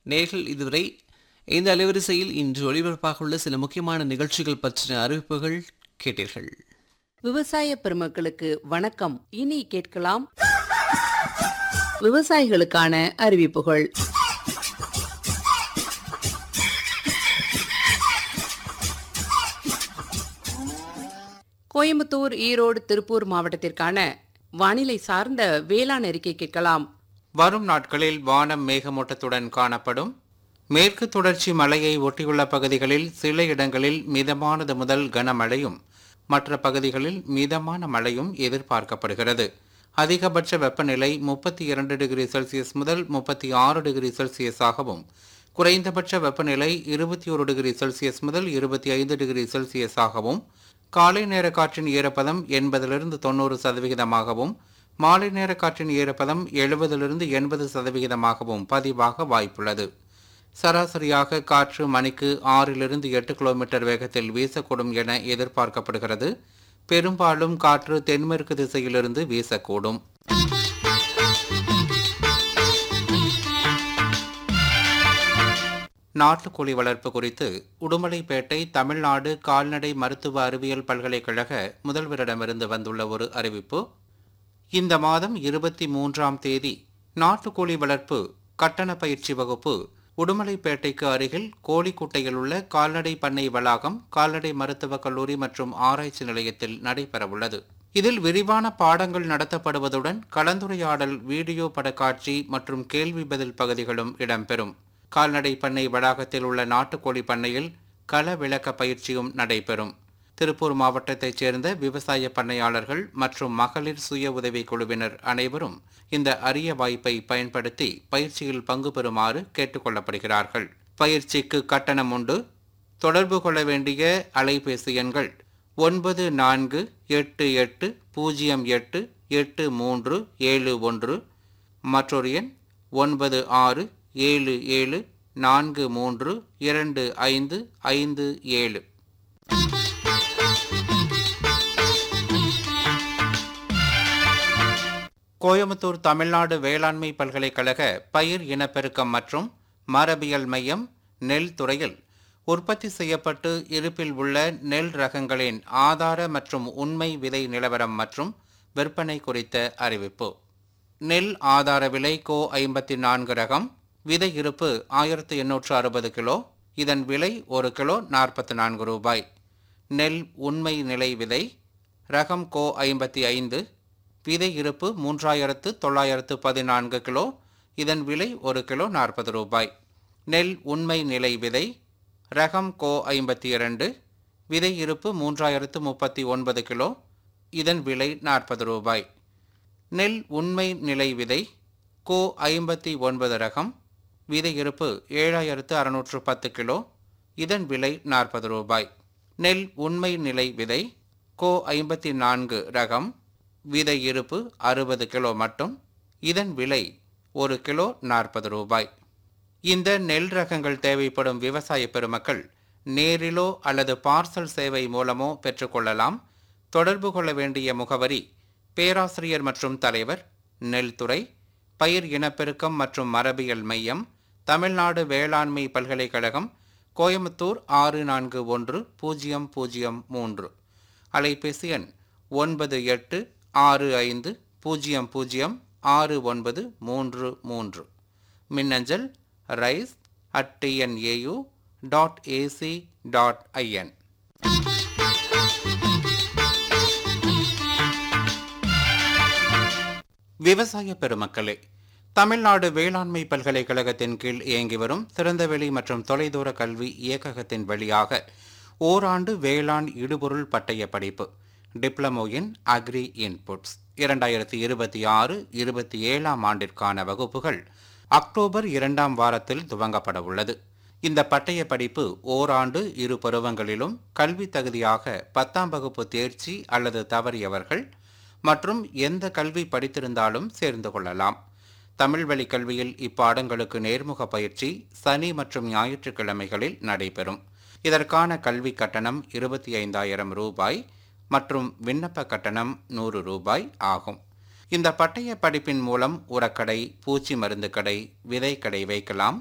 நேர்கள் இதுவரை இந்த அலைவரிசையில் இன்று ஒளிபரப்பாக உள்ள சில முக்கியமான நிகழ்ச்சிகள் பற்றின அறிவிப்புகள் கேட்டீர்கள் விவசாய பெருமக்களுக்கு வணக்கம் இனி கேட்கலாம் விவசாயிகளுக்கான அறிவிப்புகள் கோயம்புத்தூர் ஈரோடு திருப்பூர் மாவட்டத்திற்கான வானிலை சார்ந்த வேளாண் அறிக்கை கேட்கலாம் வரும் நாட்களில் வானம் மேகமூட்டத்துடன் காணப்படும் மேற்கு தொடர்ச்சி மலையை ஒட்டியுள்ள பகுதிகளில் சில இடங்களில் மிதமானது முதல் கனமழையும் மற்ற பகுதிகளில் மிதமான மழையும் எதிர்பார்க்கப்படுகிறது அதிகபட்ச வெப்பநிலை முப்பத்தி இரண்டு டிகிரி செல்சியஸ் முதல் முப்பத்தி ஆறு டிகிரி செல்சியஸாகவும் குறைந்தபட்ச வெப்பநிலை இருபத்தி ஒரு டிகிரி செல்சியஸ் முதல் இருபத்தி ஐந்து டிகிரி செல்சியஸாகவும் காலை நேர காற்றின் ஈரப்பதம் எண்பதிலிருந்து தொண்ணூறு சதவிகிதமாகவும் மாலை நேர காற்றின் ஈரப்பதம் எழுபதிலிருந்து எண்பது சதவிகிதமாகவும் பதிவாக வாய்ப்புள்ளது சராசரியாக காற்று மணிக்கு ஆறிலிருந்து எட்டு கிலோமீட்டர் வேகத்தில் வீசக்கூடும் என எதிர்பார்க்கப்படுகிறது பெரும்பாலும் காற்று தென்மேற்கு திசையிலிருந்து வீசக்கூடும் நாட்டுக்கோழி வளர்ப்பு குறித்து உடுமலைப்பேட்டை தமிழ்நாடு கால்நடை மருத்துவ அறிவியல் பல்கலைக்கழக முதல்வரிடமிருந்து வந்துள்ள ஒரு அறிவிப்பு இந்த மாதம் இருபத்தி மூன்றாம் தேதி நாட்டுக்கோழி வளர்ப்பு கட்டண பயிற்சி வகுப்பு உடுமலைப்பேட்டைக்கு அருகில் கோழிக்குட்டையில் உள்ள கால்நடை பண்ணை வளாகம் கால்நடை மருத்துவக் கல்லூரி மற்றும் ஆராய்ச்சி நிலையத்தில் நடைபெறவுள்ளது இதில் விரிவான பாடங்கள் நடத்தப்படுவதுடன் கலந்துரையாடல் வீடியோ படக்காட்சி மற்றும் கேள்வி பதில் பகுதிகளும் இடம்பெறும் கால்நடை பண்ணை வளாகத்தில் உள்ள நாட்டுக்கோழி பண்ணையில் கள விளக்க பயிற்சியும் நடைபெறும் திருப்பூர் மாவட்டத்தைச் சேர்ந்த விவசாய பண்ணையாளர்கள் மற்றும் மகளிர் சுய உதவிக் குழுவினர் அனைவரும் இந்த அரிய வாய்ப்பை பயன்படுத்தி பயிற்சியில் பங்கு பெறுமாறு கேட்டுக்கொள்ளப்படுகிறார்கள் பயிற்சிக்கு கட்டணம் உண்டு தொடர்பு கொள்ள வேண்டிய அலைபேசி எண்கள் ஒன்பது நான்கு எட்டு எட்டு பூஜ்ஜியம் எட்டு எட்டு மூன்று ஏழு ஒன்று மற்றொரு எண் ஒன்பது ஆறு ஏழு ஏழு நான்கு மூன்று இரண்டு ஐந்து ஐந்து ஏழு கோயம்புத்தூர் தமிழ்நாடு வேளாண்மை பல்கலைக்கழக பயிர் இனப்பெருக்கம் மற்றும் மரபியல் மையம் நெல் துறையில் உற்பத்தி செய்யப்பட்டு இருப்பில் உள்ள நெல் ரகங்களின் ஆதார மற்றும் உண்மை விதை நிலவரம் மற்றும் விற்பனை குறித்த அறிவிப்பு நெல் ஆதார விலை கோ ஐம்பத்தி நான்கு ரகம் விதை இருப்பு ஆயிரத்து எண்ணூற்று அறுபது கிலோ இதன் விலை ஒரு கிலோ நாற்பத்தி நான்கு ரூபாய் நெல் உண்மை நிலை விதை ரகம் கோ ஐம்பத்தி ஐந்து விதை இருப்பு மூன்றாயிரத்து தொள்ளாயிரத்து பதினான்கு கிலோ இதன் விலை ஒரு கிலோ நாற்பது ரூபாய் நெல் உண்மை நிலை விதை ரகம் கோ ஐம்பத்தி இரண்டு விதை இருப்பு மூன்றாயிரத்து முப்பத்தி ஒன்பது கிலோ இதன் விலை நாற்பது ரூபாய் நெல் உண்மை நிலை விதை கோ ஐம்பத்தி ஒன்பது ரகம் விதை இருப்பு ஏழாயிரத்து அறுநூற்று பத்து கிலோ இதன் விலை நாற்பது ரூபாய் நெல் உண்மை நிலை விதை கோ ஐம்பத்தி நான்கு ரகம் விதை இருப்பு அறுபது கிலோ மட்டும் இதன் விலை ஒரு கிலோ நாற்பது ரூபாய் இந்த நெல் ரகங்கள் தேவைப்படும் விவசாய பெருமக்கள் நேரிலோ அல்லது பார்சல் சேவை மூலமோ பெற்றுக்கொள்ளலாம் தொடர்பு கொள்ள வேண்டிய முகவரி பேராசிரியர் மற்றும் தலைவர் நெல்துறை பயிர் இனப்பெருக்கம் மற்றும் மரபியல் மையம் தமிழ்நாடு வேளாண்மை பல்கலைக்கழகம் கோயம்புத்தூர் ஆறு நான்கு ஒன்று பூஜ்ஜியம் பூஜ்ஜியம் மூன்று அலைபேசி எண் ஒன்பது எட்டு ஆறு ஐந்து பூஜ்ஜியம் பூஜ்ஜியம் ஆறு ஒன்பது மூன்று மூன்று மின்னஞ்சல் rice at TNAU dot AC dot IN விவசாய பெருமக்களே தமிழ்நாடு வேளாண்மை பல்கலைக்கழகத்தின் கீழ் இயங்கி வரும் திறந்தவெளி மற்றும் தொலைதூர கல்வி இயக்ககத்தின் வழியாக ஓராண்டு வேளாண் இடுபொருள் பட்டய படிப்பு டிப்ளமோ இன் அக்ரி இன்புட்ஸ் இரண்டாயிரத்தி இருபத்தி ஆறு இருபத்தி ஏழாம் ஆண்டிற்கான வகுப்புகள் அக்டோபர் இரண்டாம் வாரத்தில் துவங்கப்பட உள்ளது இந்த பட்டய படிப்பு ஓராண்டு இரு பருவங்களிலும் கல்வி தகுதியாக பத்தாம் வகுப்பு தேர்ச்சி அல்லது தவறியவர்கள் மற்றும் எந்த கல்வி படித்திருந்தாலும் சேர்ந்து கொள்ளலாம் தமிழ் வழி கல்வியில் இப்பாடங்களுக்கு நேர்முக பயிற்சி சனி மற்றும் ஞாயிற்றுக்கிழமைகளில் நடைபெறும் இதற்கான கல்வி கட்டணம் இருபத்தி ஐந்தாயிரம் ரூபாய் மற்றும் விண்ணப்ப கட்டணம் நூறு ரூபாய் ஆகும் இந்த பட்டய படிப்பின் மூலம் உரக்கடை பூச்சி மருந்து கடை விதை கடை வைக்கலாம்